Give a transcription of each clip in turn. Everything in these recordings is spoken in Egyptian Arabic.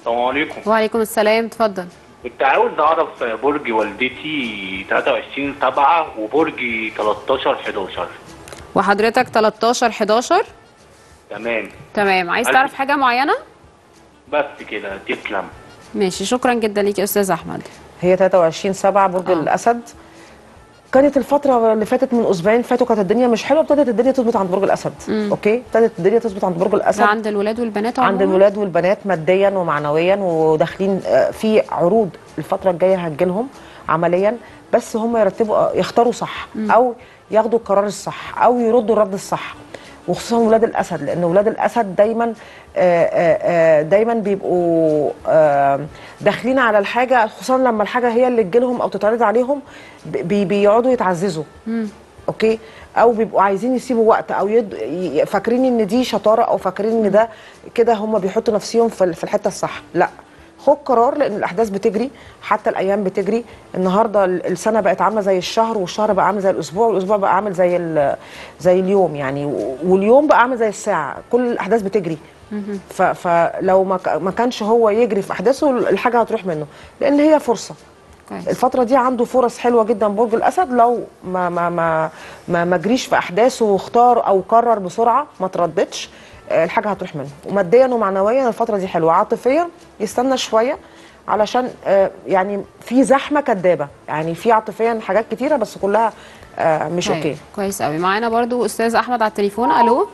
السلام عليكم وعليكم السلام اتفضل كنت عاوز اعرف برج والدتي 23 7 وبرج 13 11 وحضرتك 13 11 تمام تمام عايز ألف. تعرف حاجه معينه بس كده تسلم ماشي شكرا جدا ليك يا استاذ احمد هي 23 7 برج آه. الاسد كانت الفترة اللي فاتت من اسبوعين فاتوا كانت الدنيا مش حلوه ابتدت الدنيا تظبط عند برج الاسد اوكي ابتدت الدنيا تظبط عند برج ده الاسد عند الولاد والبنات عند عموماً؟ الولاد والبنات ماديا ومعنويا وداخلين آه، في عروض الفتره الجايه هتجيلهم عمليا بس هم يرتبوا آه، يختاروا صح او ياخدوا القرار الصح او يردوا الرد الصح وخصوصا ولاد الاسد لان ولاد الاسد دايما آه، آه، آه، دايما بيبقوا آه، داخلين على الحاجه خصوصا لما الحاجه هي اللي تجيلهم او تتعرض عليهم بي- بيقعدوا يتعززوا اوكي او بيبقوا عايزين يسيبوا وقت او يد... ي- فاكرين ان دي شطاره او فاكرين ان ده كده هم بيحطوا نفسهم في ال- في الحته الصح لا خد قرار لان الاحداث بتجري حتى الايام بتجري النهارده ال- السنه بقت عامله زي الشهر والشهر بقى عامل زي الاسبوع والاسبوع بقى عامل زي ال- زي اليوم يعني و- واليوم بقى عامل زي الساعه كل الاحداث بتجري ف... فلو ما ك- ما كانش هو يجري في احداثه الحاجه هتروح منه لان هي فرصه كويس الفترة دي عنده فرص حلوة جدا برج الأسد لو ما ما ما ما, ما جريش في أحداثه واختار أو قرر بسرعة ما ترددش آه، الحاجة هتروح منه وماديا ومعنويا الفترة دي حلوة عاطفيا يستنى شوية علشان آه، يعني في زحمة كدابة يعني في عاطفيا حاجات كتيرة بس كلها آه، مش طيب، أوكي كويس قوي معانا برضو استاذ احمد على التليفون الو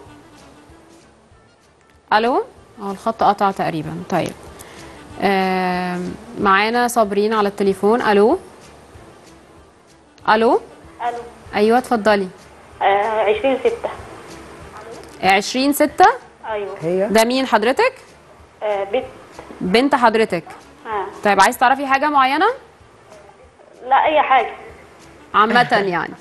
الو اه الخط قطع تقريبا طيب آم، معانا صابرين على التليفون الو الو الو ايوه اتفضلي آه 20 6 20 6 ايوه هي ده مين حضرتك آه بيت بنت حضرتك آه. طيب عايز تعرفي حاجه معينه لا اي حاجه عامه يعني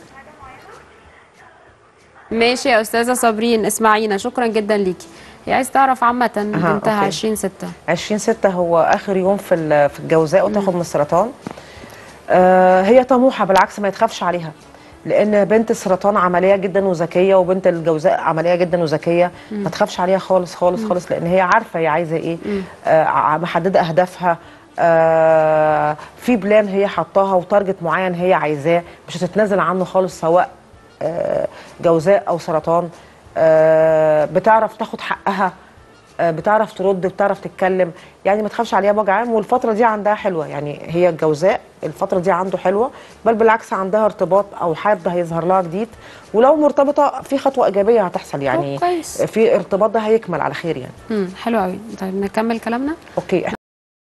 ماشي يا استاذه صابرين اسمعينا شكرا جدا ليكي هي عايز تعرف عامه بنتها أوكي. 20 6 20 6 هو اخر يوم في ال- في الجوزاء وتاخد من السرطان آه هي طموحه بالعكس ما يتخافش عليها لان بنت السرطان عمليه جدا وذكيه وبنت الجوزاء عمليه جدا وذكيه ما تخافش عليها خالص خالص خالص لان هي عارفه هي عايزه ايه آه ع- محدده اهدافها آه في بلان هي حطاها وتارجت معين هي عايزاه مش هتتنازل عنه خالص سواء آه جوزاء او سرطان آه بتعرف تاخد حقها آه، بتعرف ترد بتعرف تتكلم يعني ما تخافش عليها بوجع عام والفتره دي عندها حلوه يعني هي الجوزاء الفتره دي عنده حلوه بل بالعكس عندها ارتباط او حد هيظهر لها جديد ولو مرتبطه في خطوه ايجابيه هتحصل يعني كويس. في ارتباط ده هيكمل على خير يعني امم حلو قوي طيب نكمل كلامنا اوكي